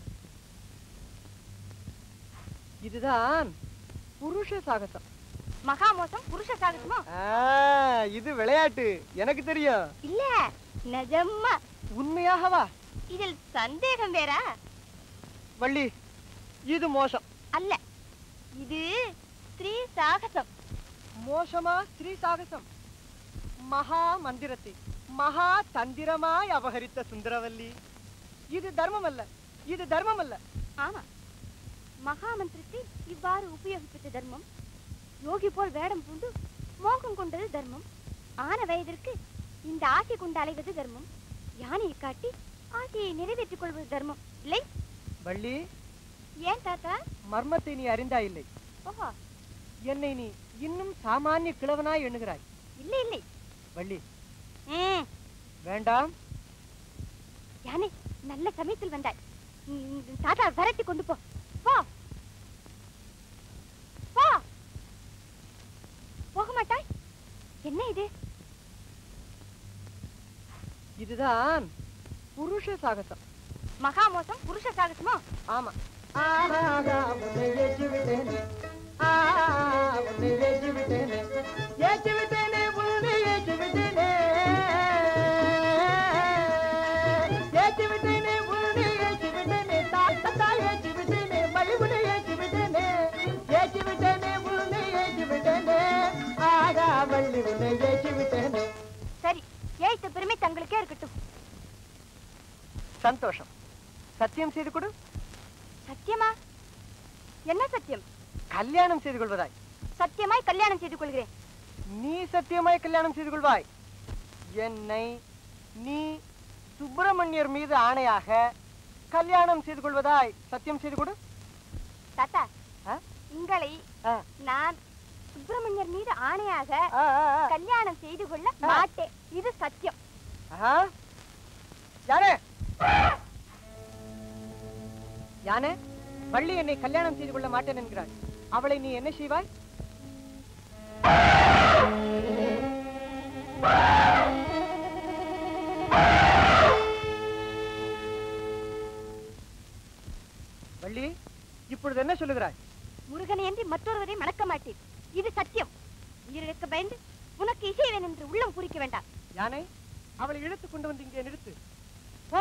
S4: இதுதான் புருஷ சாகசம்
S2: மகாமோசம் புருஷ சாகசமோ
S4: ஆ, இது விளையாட்டு எனக்கு தெரியும்
S2: இல்ல நிஜமா
S4: உண்மையாகவா
S2: இதில் சந்தேகம் வேறா
S4: வள்ளி இது மோசம்
S2: அல்ல இது ஸ்ரீ சாகசம்
S4: மோசமா ஸ்ரீ சாகசம் மகா மந்திரத்தை மகா தந்திரமாய் அபகரித்த சுந்தரவல்லி இது தர்மம் அல்ல இது தர்மம் அல்ல
S2: ஆமா மகாமந்திரத்தை இவ்வாறு உபயோகிப்பது தர்மம் யோகி போல் வேடம் பூண்டு மோகம் கொண்டது தர்மம் ஆன வயதிற்கு இந்த ஆசை கொண்டு அலைவது தர்மம் யானையை காட்டி ஆசையை நிறைவேற்றிக் கொள்வது தர்மம் இல்லை
S4: வள்ளி
S2: ஏன் தாத்தா
S4: மர்மத்தை நீ அறிந்தாய் இல்லை
S2: ஓஹோ
S4: என்னை நீ இன்னும் சாமானிய கிழவனாய் எண்ணுகிறாய்
S2: இல்லை இல்லை
S4: வள்ளி
S2: ம்,
S4: வேண்டாம்
S2: யானை நல்ல சமயத்தில் வந்தாய் ம், தாத்தா விரட்டி கொண்டு போ போ போ போக மாட்டாய் என்ன இது
S4: இதுதான் புருஷ சாகசம்
S2: மகாமோசம் புருஷ சாகசமோ
S4: ஆமா
S2: சரி ஏய்த்த பெருமை தங்களுக்கே இருக்கட்டும்
S4: சந்தோஷம் சத்தியம் செய்து கொடு
S2: சத்தியமா என்ன சத்தியம்
S4: கல்யாணம் செய்து கொள்வதாய்
S2: சத்தியமாய் கல்யாணம் செய்து கொள்கிறேன்
S4: நீ சத்தியமாய் கல்யாணம் செய்து கொள்வாய் என்னை நீ சுப்பிரமணியர் மீது ஆணையாக கல்யாணம் செய்து கொள்வதாய் சத்தியம் செய்து கொடு
S2: தாத்தா
S4: ஆ?
S2: உங்களை
S4: ஆ.
S2: நான் சுப்பிரமணியர் மீது ஆணையாக
S4: ஆ, ஆ, ஆ.
S2: கல்யாணம் செய்து கொள்ள
S4: ஆ.
S2: மாட்டேன் இது சத்தியம்
S4: ஆஹா. யானே யானே வள்ளி என்னை கல்யாணம் செய்து கொள்ள மாட்டேன் என்கிறாள் அவளை நீ என்ன செய்வாய் வள்ளி இப்பொழுது என்ன சொல்லுகிறாய்
S2: முருகனையன்றி மற்றொருவரை மணக்க மாட்டேன் இது சத்தியம் உயிரிழக்க பயந்து உனக்கு இசைவேன் என்று உள்ளம் பூரிக்க வேண்டாம்
S4: யானை அவளை இழுத்து கொண்டு வந்து இங்கே நிறுத்து போ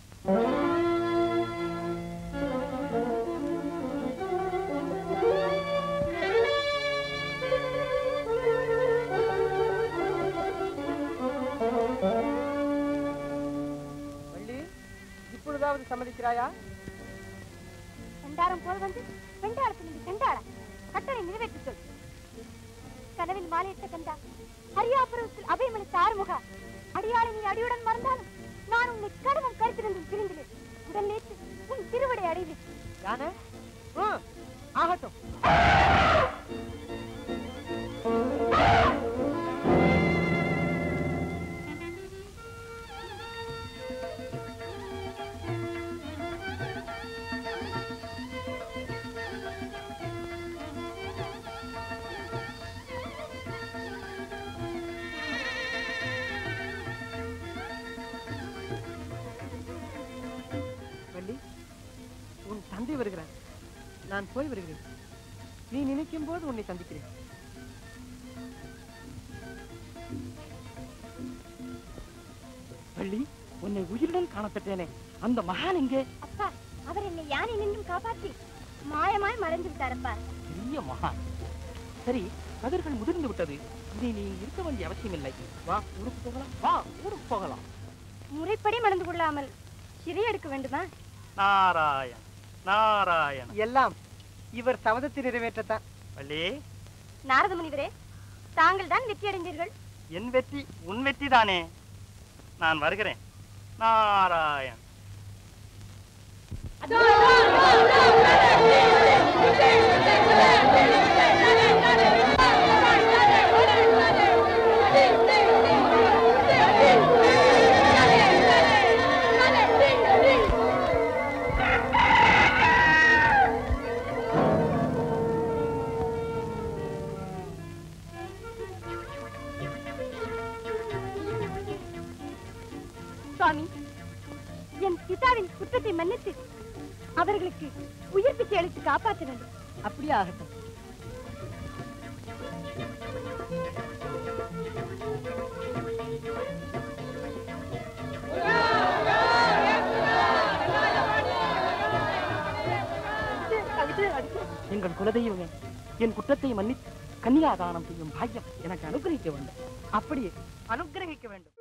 S4: வள்ளி இப்பொழுதாவது சம்மதிக்கிறாயா
S2: கண்டாரம் போல் வந்து பெண்டாளத்தில் இருந்து செண்டாள கட்டளை நிறைவேற்றி சொல் கனவில் மாலையிட்ட கண்டா ஹரியாபுரத்தில் அபயமளித்த ஆறுமுகா அடியாளை நீ அடியுடன் மறந்தாலும் நான் உன்னை கடவும் கருத்திருந்தும் பிரிந்திலேன் உடல் நேற்று உன் திருவடை அடைவேன்
S4: யானை ம், ஆகட்டும் வள்ளி உன் தந்தை வருகிறார் நான் போய் வருகிறேன் நீ நினைக்கும் போது உன்னை சந்திக்கிறேன்
S3: வள்ளி உன்னை உயிருடன் காணப்பட்டேனே அந்த மகான் எங்கே
S2: அப்பா அவர் என்னை யானை நின்றும் காப்பாற்றி மாயமாய் மறைந்து விட்டாரப்பா
S3: பெரிய மகான் சரி கதிர்கள் முதிர்ந்து விட்டது இனி நீ இருக்க வேண்டிய அவசியமில்லை வா ஊருக்கு போகலாம் வா ஊருக்கு போகலாம்
S2: முறைப்படி மணந்து கொள்ளாமல் சிறை எடுக்க வேண்டுமா
S3: நாராயண் நாராயண்
S4: எல்லாம் இவர் சபதத்தை நிறைவேற்றத்தான்
S3: வள்ளி
S2: நாரத முனிவரே தாங்கள் தான் வெற்றி அடைந்தீர்கள்
S3: என் வெற்றி உன் வெற்றி தானே நான் வருகிறேன் நாராயண்
S2: சுவாமி என் பிதாவின் குற்றத்தை மன்னித்து அவர்களுக்கு உயிர் பிச்சை அளித்து காப்பாற்ற வேண்டும்
S1: அப்படியே ஆகட்டும்
S3: எங்கள் குலதெய்வமே என் குற்றத்தை மன்னித்து கன்னியாதானம் செய்யும் பாக்கியம் எனக்கு அனுகிரகிக்க வேண்டும்
S4: அப்படியே அனுக்கிரகிக்க வேண்டும்